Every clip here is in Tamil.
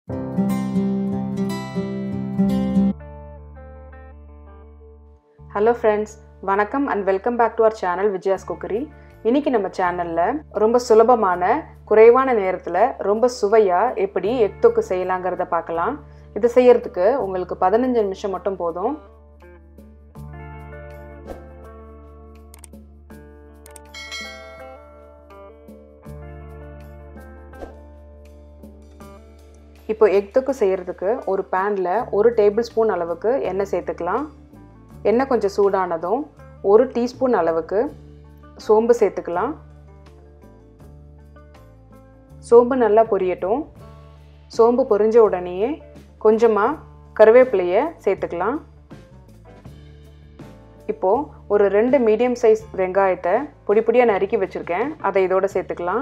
ஹலோ ஃப்ரெண்ட்ஸ் வணக்கம் and welcome back to our channel Vijaya's cookery இன்னைக்கு நம்ம சேனலில் ரொம்ப சுலபமான குறைவான நேரத்தில் ரொம்ப சுவையாக எப்படி எக் தொக்கு செய்யலாங்கிறத பார்க்கலாம் இது செய்யறதுக்கு உங்களுக்கு பதினஞ்சு நிமிஷம் மட்டும் போதும் இப்போ எக் தொக்கு செய்யறதுக்கு ஒரு பேனில் ஒரு டேபிள் ஸ்பூன் அளவுக்கு எண்ணெய் சேர்த்துக்கலாம் எண்ணெய் கொஞ்சம் சூடானதும் ஒரு டீஸ்பூன் அளவுக்கு சோம்பு சேர்த்துக்கலாம் சோம்பு நல்லா பொரியட்டும் சோம்பு பொரிஞ்ச உடனேயே கொஞ்சமாக கருவேப்பிலையை சேர்த்துக்கலாம் இப்போது ஒரு ரெண்டு மீடியம் சைஸ் வெங்காயத்தை பொடி பொடியாக நறுக்கி வச்சுருக்கேன் அதை இதோட சேர்த்துக்கலாம்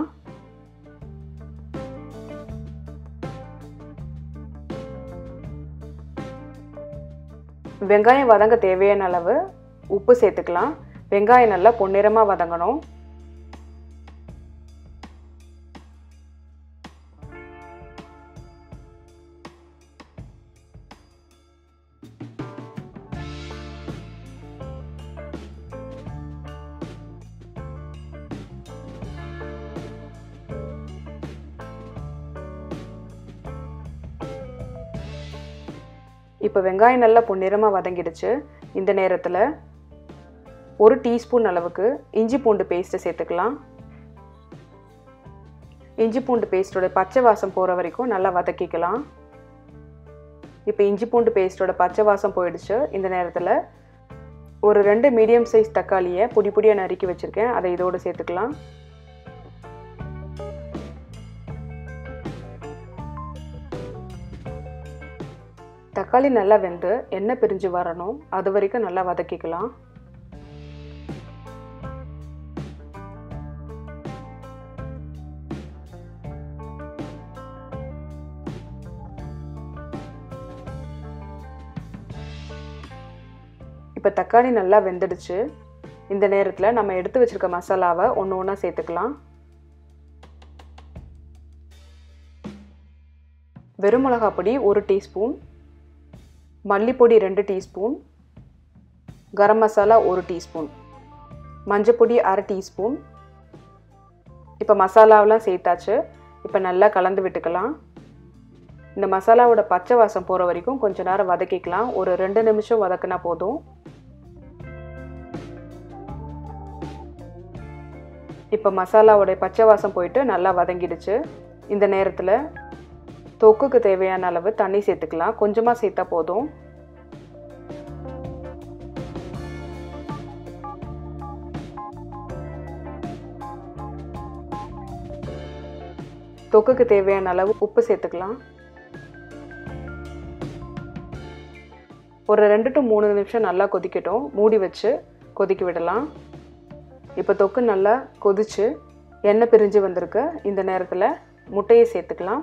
வெங்காயம் வதங்க தேவையான அளவு உப்பு சேர்த்துக்கலாம் வெங்காயம் நல்லா பொன்னிறமாக வதங்கணும் இப்போ வெங்காயம் நல்லா பொன்னிறமாக வதங்கிடுச்சு இந்த நேரத்தில் ஒரு டீஸ்பூன் அளவுக்கு இஞ்சி பூண்டு பேஸ்ட்டை சேர்த்துக்கலாம் இஞ்சி பூண்டு பேஸ்ட்டோட பச்சை வாசம் போகிற வரைக்கும் நல்லா வதக்கிக்கலாம் இப்போ இஞ்சி பூண்டு பேஸ்ட்டோட பச்சை வாசம் போயிடுச்சு இந்த நேரத்தில் ஒரு ரெண்டு மீடியம் சைஸ் தக்காளியை பொடி பொடியாக நறுக்கி வச்சுருக்கேன் அதை இதோடு சேர்த்துக்கலாம் தக்காளி நல்லா வெந்து எண்ணெய் பிரிஞ்சு வரணும் அது வரைக்கும் நல்லா வதக்கிக்கலாம் இப்போ தக்காளி நல்லா வெந்துடுச்சு இந்த நேரத்தில் நம்ம எடுத்து வச்சுருக்க மசாலாவை ஒன்று ஒன்றா சேர்த்துக்கலாம் வெறும் மிளகா பொடி ஒரு டீஸ்பூன் மல்லிப்பொடி ரெண்டு டீஸ்பூன் கரம் மசாலா ஒரு டீஸ்பூன் மஞ்சப்பொடி அரை டீஸ்பூன் இப்போ மசாலாவெலாம் சேர்த்தாச்சு இப்போ நல்லா கலந்து விட்டுக்கலாம் இந்த மசாலாவோட பச்சை வாசம் போகிற வரைக்கும் கொஞ்சம் நேரம் வதக்கிக்கலாம் ஒரு ரெண்டு நிமிஷம் வதக்கினா போதும் இப்போ மசாலாவோட பச்சை வாசம் போயிட்டு நல்லா வதங்கிடுச்சு இந்த நேரத்தில் தொக்குக்கு தேவையான அளவு தண்ணி சேர்த்துக்கலாம் கொஞ்சமாக சேர்த்தா போதும் தொக்குக்கு தேவையான அளவு உப்பு சேர்த்துக்கலாம் ஒரு ரெண்டு டு மூணு நிமிஷம் நல்லா கொதிக்கட்டும் மூடி வச்சு கொதிக்க விடலாம் இப்போ தொக்கு நல்லா கொதிச்சு எண்ணெய் பிரிஞ்சு வந்திருக்கு இந்த நேரத்தில் முட்டையை சேர்த்துக்கலாம்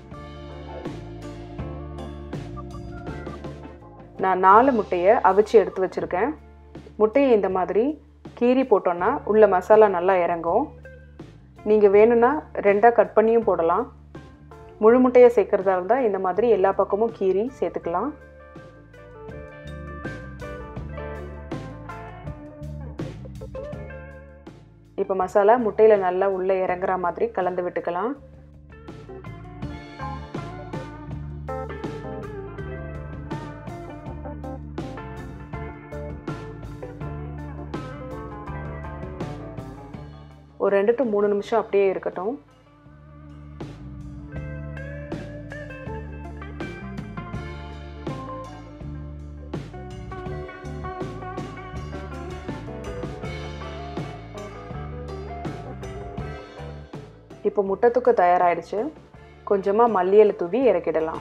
நான் நாலு முட்டையை அவிச்சு எடுத்து வச்சுருக்கேன் முட்டையை இந்த மாதிரி கீரி போட்டோன்னா உள்ள மசாலா நல்லா இறங்கும் நீங்கள் வேணும்னா ரெண்டாக கட் பண்ணியும் போடலாம் முழு முட்டையை சேர்க்குறதா இருந்தால் இந்த மாதிரி எல்லா பக்கமும் கீரி சேர்த்துக்கலாம் இப்போ மசாலா முட்டையில் நல்லா உள்ளே இறங்குற மாதிரி கலந்து விட்டுக்கலாம் ஒரு ரெண்டு டு மூணு நிமிஷம் அப்படியே இருக்கட்டும் இப்போ முட்டைத்துக்கு தயாராகிடுச்சு கொஞ்சமாக மல்லியலை தூவி இறக்கிடலாம்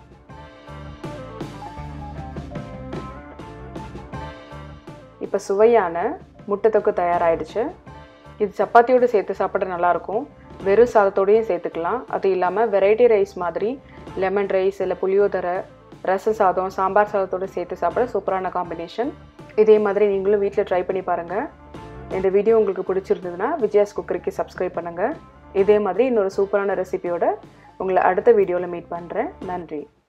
இப்போ சுவையான முட்டைத்தொக்கு தயாராகிடுச்சு இது சப்பாத்தியோடு சேர்த்து சாப்பிட நல்லாயிருக்கும் வெறும் சாதத்தோடையும் சேர்த்துக்கலாம் அது இல்லாமல் வெரைட்டி ரைஸ் மாதிரி லெமன் ரைஸ் இல்லை புளியோதரை ரச சாதம் சாம்பார் சாதத்தோடு சேர்த்து சாப்பிட சூப்பரான காம்பினேஷன் இதே மாதிரி நீங்களும் வீட்டில் ட்ரை பண்ணி பாருங்கள் இந்த வீடியோ உங்களுக்கு பிடிச்சிருந்ததுன்னா விஜயாஸ் குக்கரிக்கு சப்ஸ்கிரைப் பண்ணுங்கள் இதே மாதிரி இன்னொரு சூப்பரான ரெசிபியோட உங்களை அடுத்த வீடியோவில் மீட் பண்ணுறேன் நன்றி